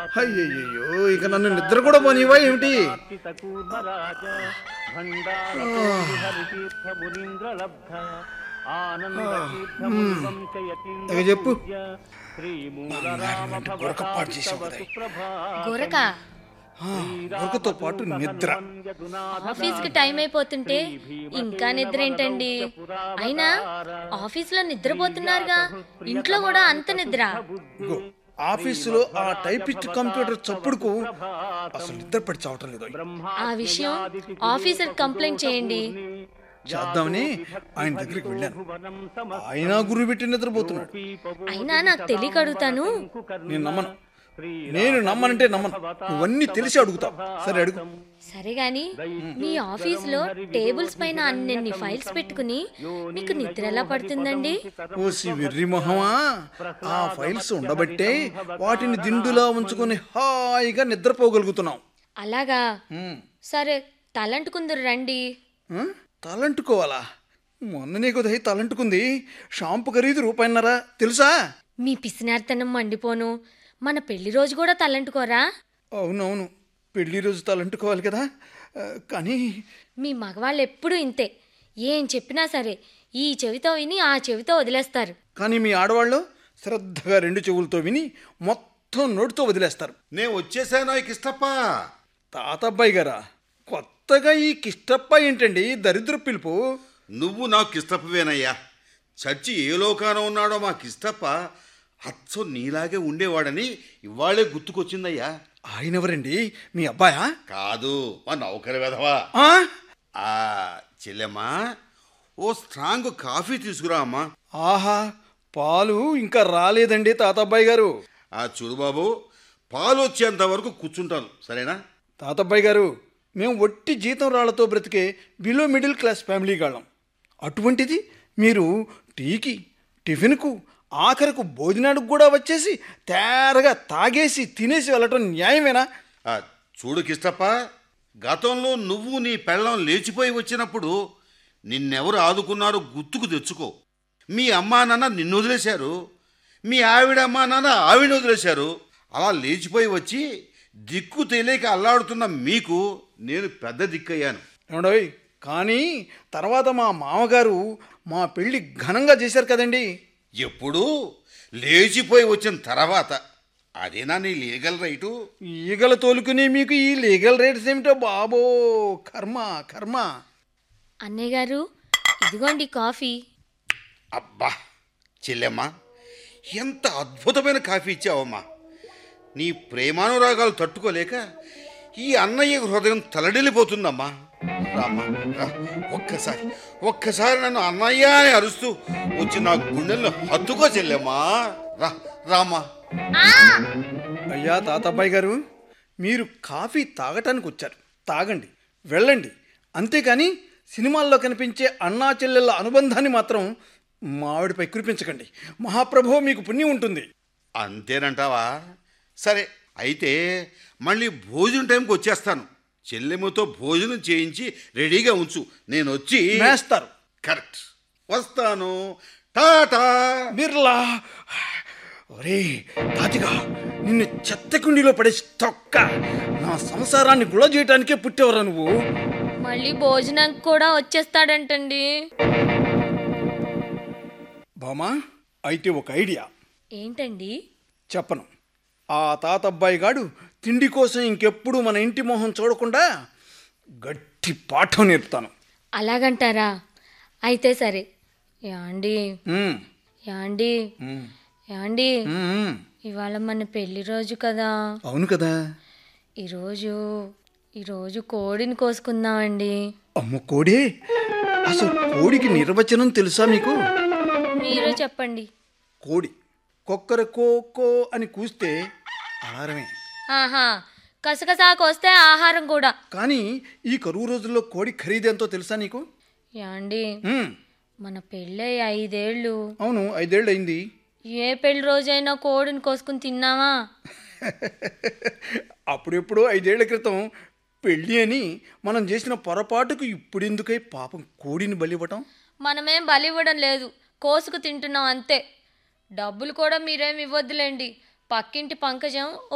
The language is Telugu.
అయ్యయ్యో ఇక నన్ను నిద్ర కూడా పోనివా ఏమిటి కూర్మరాజ భండారమునీంద్రలబ్ధ ఇక చెప్పు. ఆనంద గొరకపాటు చేసావు కదా. గోరక దొరకతో పాటు నిద్ర ఆఫీస్కి టైం అయిపోతుంటే ఇంకా నిద్ర ఏంటండి అయినా ఆఫీస్లో నిద్రపోతున్నారుగా ఇంట్లో కూడా అంత నిద్ర ఇగో, ఆఫీసులో ఆ టైపిస్ట్ కంప్యూటర్ చప్పుడుకు అసలు నిద్ర పడి చావటం లేదు ఆ విషయం ఆఫీసర్ కంప్లైంట్ చేయండి చేద్దామని ఆయన దగ్గరికి వెళ్ళాను ఆయన గురువు పెట్టి నిద్రపోతున్నాడు అయినా నాకు తెలియక అడుగుతాను నేను నమ్మను నేను నమ్మనంటే నమ్మను నువ్వన్నీ తెలిసి అడుగుతావు సరే అడుగు సరే గాని మీ ఆఫీస్లో టేబుల్స్ పైన అన్నెన్ని ఫైల్స్ పెట్టుకుని మీకు నిద్ర ఎలా పడుతుందండి ఓసి వెర్రి మొహమా ఆ ఫైల్స్ ఉండబట్టే వాటిని దిండులా ఉంచుకొని హాయిగా నిద్రపోగలుగుతున్నాం అలాగా ఉమ్. సరే తలంటుకుందరు రండి ఆ? తలంటుకోవాలా మొన్ననే కొద్ది తలంటుకుంది షాంపు ఖరీదు రూపాయిన్నరా తెలుసా మీ పిసినార్తనం మండిపోను మన పెళ్లి రోజు కూడా తలంటుకోరా అవునవును పెళ్లి రోజు తలంటుకోవాలి కదా ఆ, కానీ మీ మగవాళ్ళు ఎప్పుడూ ఇంతే ఏం చెప్పినా సరే ఈ చెవితో విని ఆ చెవితో వదిలేస్తారు కానీ మీ ఆడవాళ్ళు శ్రద్ధగా రెండు చెవులతో విని మొత్తం నోటితో వదిలేస్తారు నేను వచ్చేసాను ఈ కిష్టప్ప తాతబ్బాయి గారా కొత్తగా ఈ కిష్టప్ప ఏంటండి దరిద్ర పిలుపు నువ్వు నాకు కిష్టప్పవేనయ్యా చచ్చి ఏ లోకాన ఉన్నాడో మా కిష్టప్ప అచ్చం నీలాగే ఉండేవాడని ఇవాళే గుర్తుకొచ్చిందయ్యా ఆయనెవరండి మీ అబ్బాయా కాదు మా నౌకరి వెధవా ఆ? ఆ చెల్లెమ్మా ఓ స్ట్రాంగ్ కాఫీ తీసుకురా అమ్మా ఆహా పాలు ఇంకా రాలేదండి తాతబ్బాయి గారు ఆ చూడు బాబు పాలు వచ్చేంత వరకు కూర్చుంటాను సరేనా తాతబ్బాయి గారు మేము ఒట్టి జీతం రాళ్లతో బ్రతికే బిలో మిడిల్ క్లాస్ ఫ్యామిలీ గాళ్ళం అటువంటిది మీరు టీకి టిఫిన్కు ఆఖరకు భోజనానికి కూడా వచ్చేసి తేరగా తాగేసి తినేసి వెళ్ళటం న్యాయమేనా ఆ, చూడు కిష్టప్ప గతంలో నువ్వు నీ పెళ్ళం లేచిపోయి వచ్చినప్పుడు నిన్నెవరు ఆదుకున్నారో గుర్తుకు తెచ్చుకో మీ అమ్మా నాన్న నిన్ను వదిలేశారు మీ ఆవిడ అమ్మా నాన్న ఆవిడ వదిలేశారు అలా లేచిపోయి వచ్చి దిక్కు తెలియక అల్లాడుతున్న మీకు నేను పెద్ద దిక్కయ్యాను ఏమండోయ్ కానీ తర్వాత మా మామగారు మా పెళ్లి ఘనంగా చేశారు కదండి ఎప్పుడు లేచిపోయి వచ్చిన తర్వాత అదేనా నీ లీగల్ రైటు ఈగల తోలుకుని మీకు ఈ లీగల్ రేట్స్ ఏమిటో బాబో కర్మ కర్మ అన్నయ్య గారు ఇదిగోండి కాఫీ అబ్బా చెల్లెమ్మా ఎంత అద్భుతమైన కాఫీ ఇచ్చావమ్మా నీ ప్రేమానురాగాలు తట్టుకోలేక ఈ అన్నయ్య హృదయం తలడిల్లిపోతుందమ్మా రామ్మా రా ఒక్కసారి ఒక్కసారి నన్ను అన్నయ్య అని అరుస్తూ వచ్చి నా గుండెల్లో హత్తుకో చెల్లెమ్మా రా రామ్మా అయ్యా తాతబ్బాయి గారు మీరు కాఫీ తాగటానికి వచ్చారు తాగండి వెళ్ళండి అంతేకాని సినిమాల్లో కనిపించే అన్నా చెల్లెళ్ళ అనుబంధాన్ని మాత్రం మావిడిపై కురిపించకండి మహాప్రభు మీకు పుణ్యం ఉంటుంది అంతేనంటావా సరే అయితే మళ్ళీ భోజనం టైంకి వచ్చేస్తాను చెల్లెమ్మతో భోజనం చేయించి రెడీగా ఉంచు నేను వచ్చి మేస్తారు కరెక్ట్ వస్తాను టాటా బిర్లా ఒరే తాతిగా నిన్ను చెత్త కుండీలో పడేసి తొక్క నా సంసారాన్ని గుళ చేయటానికే పుట్టేవరా నువ్వు మళ్ళీ భోజనానికి కూడా వచ్చేస్తాడంటండి బామా అయితే ఒక ఐడియా ఏంటండి చెప్పను ఆ తాతబ్బాయి గాడు తిండి కోసం ఇంకెప్పుడు మన ఇంటి మొహం చూడకుండా గట్టి పాఠం నేర్పుతాను అలాగంటారా అయితే సరే యాండి ఉమ్, యాండి ఉమ్, యాండి ఉమ్, ఇవాళ మన పెళ్లి రోజు కదా అవును కదా ఈరోజు ఈరోజు కోడిని కోసుకుందామండి అమ్మ కోడే అసలు కోడికి నిర్వచనం తెలుసా మీకు మీరే చెప్పండి కోడి కొక్కర కో కో అని కూస్తే అలారమే ఆహా కసకసా కోస్తే ఆహారం కూడా కానీ ఈ కరువు రోజుల్లో కోడి ఖరీదెంతో తెలుసా నీకు యాండి ఉమ్, మన పెళ్ళై ఐదేళ్ళు అవును ఐదేళ్ళు అయింది ఏ పెళ్లి రోజైనా కోడిని కోసుకుని తిన్నావా అప్పుడెప్పుడో ఐదేళ్ల క్రితం పెళ్ళి అని మనం చేసిన పొరపాటుకు ఇప్పుడెందుకై పాపం కోడిని బలివ్వటం మనమేం బలి ఇవ్వడం లేదు కోసుకు తింటున్నాం అంతే డబ్బులు కూడా మీరేం ఇవ్వద్దులేండి పక్కింటి పంకజం